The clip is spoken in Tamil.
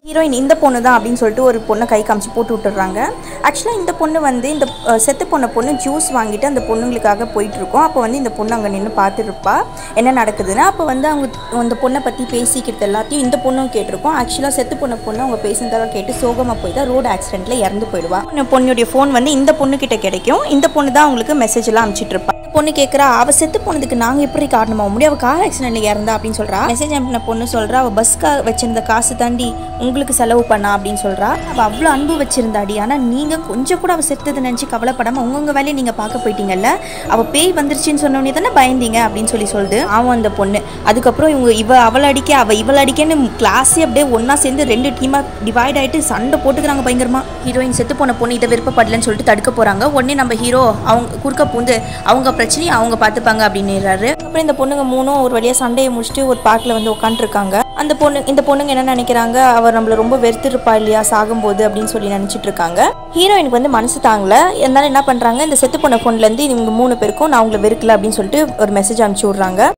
ஹீரோயின் இந்த பொண்ணு தான் அப்படின்னு சொல்லிட்டு ஒரு பொண்ணை கை காமிச்சு போட்டு விட்டுறாங்க ஆக்சுவலாக இந்த பொண்ணு வந்து இந்த அஹ், செத்து போன பொண்ணு ஜூஸ் வாங்கிட்டு அந்த பொண்ணுங்களுக்காக போயிட்டு இருக்கோம் அப்போ வந்து இந்த பொண்ணு அங்கே நின்று பார்த்துருப்பா என்ன நடக்குதுன்னா அப்போ வந்து அவங்க அந்த பொண்ணை பற்றி பேசிக்கிறது எல்லாத்தையும் இந்த பொண்ணும் கேட்டிருக்கோம் ஆக்சுவலாக செத்து போன பொண்ணு அவங்க பேசுனதெல்லாம் கேட்டு சோகமாக போய் தான் ரோடு ஆக்சிடென்ட்டில் இறந்து போயிடுவா இந்த பொண்ணுடைய ஃபோன் வந்து இந்த பொண்ணு கிட்ட கிடைக்கும் இந்த பொண்ணு தான் அவங்களுக்கு மெசேஜ் எல்லாம் அனுப்பிச்சிட்டு இருப்பா இந்த பொண்ணு கேட்குறா அவ செத்து போனதுக்கு நாங்கள் எப்படி காரணமாக முடியும் அவள் கார் ஆக்சிடென்ட்ல இறந்தா அப்படின்னு சொல்றா மெசேஜ் அனுப்பின பொண்ணு சொல்றா அவள் பஸ்க்கா வச்சிருந்த காசு தாண்டி உங்களுக்கு செலவு பண்ணா அப்படின்னு சொல்றா அவள் அவ்வளோ அன்பு வச்சிருந்தாடி ஆனால் நீங்கள் கொஞ்சம் கூட அவள் செத்ததை நினச்சி கவலைப்படாமல் உங்கவுங்க வேலையை நீங்கள் பார்க்க போயிட்டீங்கல்ல அவள் பேய் வந்துருச்சுன்னு சொன்னோடனே தானே பயந்தீங்க அப்படின்னு சொல்லி சொல்லுது அவன் அந்த பொண்ணு அதுக்கப்புறம் இவங்க இவ அவள் அடிக்க அவள் இவள் அடிக்கன்னு கிளாஸே அப்படியே ஒன்றா சேர்ந்து ரெண்டு டீமாக டிவைட் ஆகிட்டு சண்டை போட்டுக்கிறாங்க பயங்கரமா ஹீரோயின் செத்து போன பொண்ணு இதை விருப்பப்படலன்னு சொல்லிட்டு தடுக்க போகிறாங்க உடனே நம்ம ஹீரோ அவங்க குறுக்க பூந்து அவங்க பிரச்சனையை அவங்க பார்த்துப்பாங்க அப்படின்னுறாரு அப்புறம் இந்த பொண்ணுங்க மூணும் ஒரு வழியாக சண்டையை முடிச்சுட்டு ஒரு பார்க்கில் வந்து உட்காந்துருக்காங்க அந்த பொண்ணு இந்த பொண்ணுங்க என்ன நினைக்கிறாங்க அவர் நம்மள ரொம்ப வெறுத்திருப்பா இல்லையா சாகும்போது அப்படின்னு சொல்லி நினச்சிட்டு இருக்காங்க ஹீரோயினுக்கு வந்து மனசு தாங்கல இருந்தாலும் என்ன பண்ணுறாங்க இந்த செத்து போன ஃபோன்லேருந்து இவங்க மூணு பேருக்கும் நான் உங்களை வெறுக்கல அப்படின்னு சொல்லிட்டு ஒரு மெசேஜ் அனுப்பிச்சி விட்றாங்க